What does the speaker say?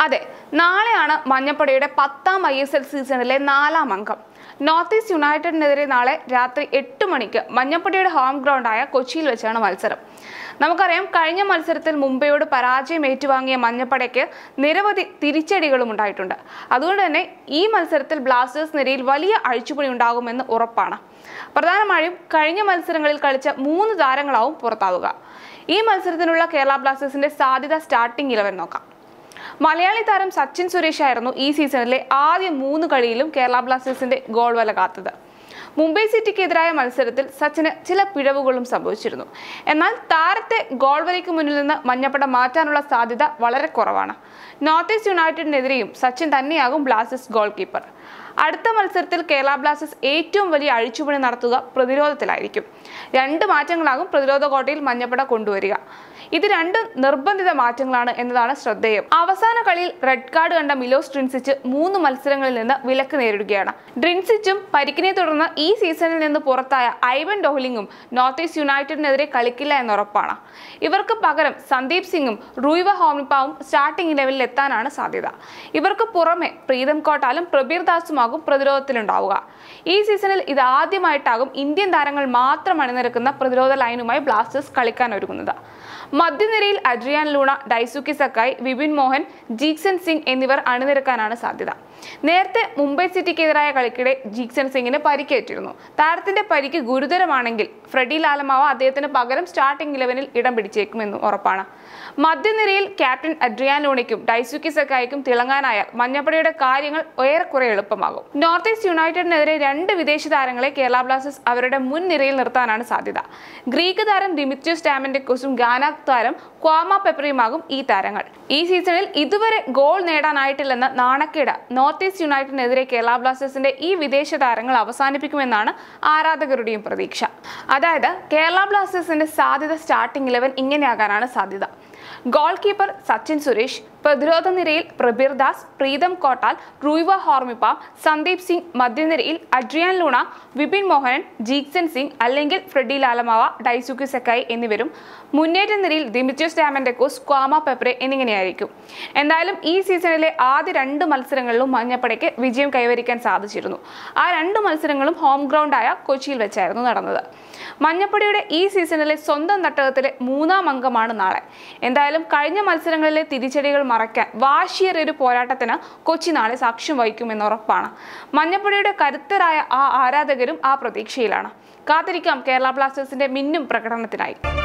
അതെ നാളെയാണ് മഞ്ഞപ്പടയുടെ പത്താം ഐ എസ് എൽ സീസണിലെ നാലാം അംഗം നോർത്ത് ഈസ്റ്റ് യുണൈറ്റഡിനെതിരെ നാളെ രാത്രി എട്ട് മണിക്ക് മഞ്ഞപ്പടയുടെ ഹോം ഗ്രൗണ്ടായ കൊച്ചിയിൽ വെച്ചാണ് മത്സരം നമുക്കറിയാം കഴിഞ്ഞ മത്സരത്തിൽ മുംബൈയോട് പരാജയം ഏറ്റുവാങ്ങിയ മഞ്ഞപ്പടയ്ക്ക് നിരവധി തിരിച്ചടികളും ഉണ്ടായിട്ടുണ്ട് അതുകൊണ്ട് തന്നെ ഈ മത്സരത്തിൽ ബ്ലാസ്റ്റേഴ്സ് നിരയിൽ വലിയ അഴിച്ചുപണി ഉണ്ടാകുമെന്ന് ഉറപ്പാണ് പ്രധാനമായും കഴിഞ്ഞ മത്സരങ്ങളിൽ കളിച്ച മൂന്ന് താരങ്ങളാവും പുറത്താവുക ഈ മത്സരത്തിനുള്ള കേരള ബ്ലാസ്റ്റേഴ്സിന്റെ സാധ്യത സ്റ്റാർട്ടിംഗ് ഇലവൻ നോക്കാം മലയാളി താരം സച്ചിൻ സുരേഷ് ആയിരുന്നു ഈ സീസണിലെ ആദ്യ മൂന്ന് കളിയിലും കേരള ബ്ലാസ്റ്റേഴ്സിന്റെ ഗോൾ വല കാത്തത് മുംബൈ സിറ്റിക്കെതിരായ മത്സരത്തിൽ സച്ചിന് ചില പിഴവുകളും സംഭവിച്ചിരുന്നു എന്നാൽ താരത്തെ ഗോൾ വലയ്ക്ക് മുന്നിൽ നിന്ന് മഞ്ഞപ്പട മാറ്റാനുള്ള സാധ്യത വളരെ കുറവാണ് നോർത്ത് ഈസ്റ്റ് യുണൈറ്റഡിനെതിരെയും സച്ചിൻ തന്നെയാകും ബ്ലാസ്റ്റേഴ്സ് ഗോൾ കീപ്പർ അടുത്ത മത്സരത്തിൽ കേരള ബ്ലാസ്റ്റേഴ്സ് ഏറ്റവും വലിയ അഴിച്ചുപണി നടത്തുക പ്രതിരോധത്തിലായിരിക്കും രണ്ട് മാറ്റങ്ങളാകും പ്രതിരോധ കോട്ടയിൽ മഞ്ഞപ്പട കൊണ്ടുവരിക ഇത് രണ്ടും നിർബന്ധിത മാറ്റങ്ങളാണ് എന്നതാണ് ശ്രദ്ധേയം അവസാന കളിയിൽ റെഡ് കാർഡ് കണ്ട മിലോസ് ഡ്രിൻസിച്ച് മൂന്ന് മത്സരങ്ങളിൽ നിന്ന് വിലക്ക് നേരിടുകയാണ് ഡ്രിൻസിച്ചും പരിക്കിനെ തുടർന്ന് ഈ സീസണിൽ നിന്ന് പുറത്തായ ഐവൻ ഡോഹ്ലിംഗും നോർത്ത് ഈസ്റ്റ് യുണൈറ്റഡിനെതിരെ കളിക്കില്ല എന്നുറപ്പാണ് ഇവർക്ക് പകരം സന്ദീപ് സിംഗും റൂയിവ ഹോമിപ്പാവും സ്റ്റാർട്ടിംഗ് ലെവലിൽ എത്താനാണ് സാധ്യത ഇവർക്ക് പുറമെ പ്രീതം കോട്ടാലും പ്രബീർ ദാസുമാകും പ്രതിരോധത്തിലുണ്ടാവുക ഈ സീസണിൽ ഇത് ആദ്യമായിട്ടാകും ഇന്ത്യൻ താരങ്ങൾ മാത്രം അണിനിരക്കുന്ന പ്രതിരോധ ലൈനുമായി ബ്ലാസ്റ്റേഴ്സ് കളിക്കാൻ ഒരുങ്ങുന്നത് മധ്യനിരയിൽ Adrian Luna Daisuke Sakai Vipin Mohan Jeakson Singh എന്നിവർ അണിനിരക്കാനാണ് സാധ്യത നേരത്തെ മുംബൈ സിറ്റിക്കെതിരായ കളിക്കിടെ ജീക്സൺ സിംഗിന് പരിക്കേറ്റിരുന്നു താരത്തിന്റെ പരിക്ക് ഗുരുതരമാണെങ്കിൽ ഫ്രെഡി ലാലമാവ അദ്ദേഹത്തിന് പകരം സ്റ്റാർട്ടിംഗ് ഇലവനിൽ ഇടം പിടിച്ചേക്കുമെന്നും ഉറപ്പാണ് മധ്യനിരയിൽ ക്യാപ്റ്റൻ അഡ്രിയാൻ ലൂണയ്ക്കും ഡൈസുക്കി സക്കായിക്കും തിളങ്ങാനായാൽ മഞ്ഞപ്പടയുടെ കാര്യങ്ങൾ ഏറെക്കുറെ എളുപ്പമാകും നോർത്ത് ഈസ്റ്റ് യുണൈറ്റഡിനെതിരെ രണ്ട് വിദേശ താരങ്ങളെ കേരള ബ്ലാസ്റ്റേഴ്സ് അവരുടെ മുൻ നിരയിൽ നിർത്താനാണ് സാധ്യത ഗ്രീക്ക് താരം ദിമിത്രിയോസ് ടാമന്റെക്കോസും ഗാന താരം ക്വാമ പെപ്പറിയുമാകും ഈ താരങ്ങൾ ഈ സീസണിൽ ഇതുവരെ ഗോൾ നേടാനായിട്ടില്ലെന്ന നാണക്കേട് നോർത്ത് ഈസ്റ്റ് യുണൈറ്റഡിനെതിരെ കേരള ബ്ലാസ്റ്റേഴ്സിന്റെ ഈ വിദേശ താരങ്ങൾ അവസാനിപ്പിക്കുമെന്നാണ് ആരാധകരുടെയും പ്രതീക്ഷ അതായത് കേരള ബ്ലാസ്റ്റേഴ്സിന്റെ സാധ്യത സ്റ്റാർട്ടിംഗ് ഇലവൻ ഇങ്ങനെയാകാനാണ് സാധ്യത ഗോൾ കീപ്പർ സച്ചിൻ സുരേഷ് പ്രതിരോധ നിരയിൽ പ്രബീർ ദാസ് പ്രീതം കോട്ടാൽ റൂയിവ ഹോർമിപ്പ സന്ദീപ് സിംഗ് മധ്യനിരയിൽ അഡ്രിയാൻ ലൂണ വിപിൻ മോഹനൻ ജീക്സൺ സിംഗ് അല്ലെങ്കിൽ ഫ്രെഡി ലാലമാവ ഡൈസുക്കി സെക്കായി എന്നിവരും മുന്നേറ്റ നിരയിൽ ദിമിത്യോസ് ഡാമൻഡെക്കോസ് ക്വാമ പെപ്രെ എന്നിങ്ങനെയായിരിക്കും എന്തായാലും ഈ സീസണിലെ ആദ്യ രണ്ട് മത്സരങ്ങളിലും മഞ്ഞപ്പടയ്ക്ക് വിജയം കൈവരിക്കാൻ സാധിച്ചിരുന്നു ആ രണ്ട് മത്സരങ്ങളും ഹോം ഗ്രൗണ്ടായ കൊച്ചിയിൽ വെച്ചായിരുന്നു നടന്നത് മഞ്ഞപ്പടയുടെ ഈ സീസണിലെ സ്വന്തം തട്ടകത്തിലെ മൂന്നാം അംഗമാണ് നാളെ എന്തായാലും കഴിഞ്ഞ മത്സരങ്ങളിലെ തിരിച്ചടികൾ മറയ്ക്കാൻ വാശിയേറിയ ഒരു പോരാട്ടത്തിന് കൊച്ചി നാളെ സാക്ഷ്യം വഹിക്കുമെന്ന് ഉറപ്പാണ് മഞ്ഞപ്പടയുടെ കരുത്തരായ ആ ആരാധകരും ആ പ്രതീക്ഷയിലാണ് കാത്തിരിക്കാം കേരള ബ്ലാസ്റ്റേഴ്സിന്റെ മിന്നും പ്രകടനത്തിനായി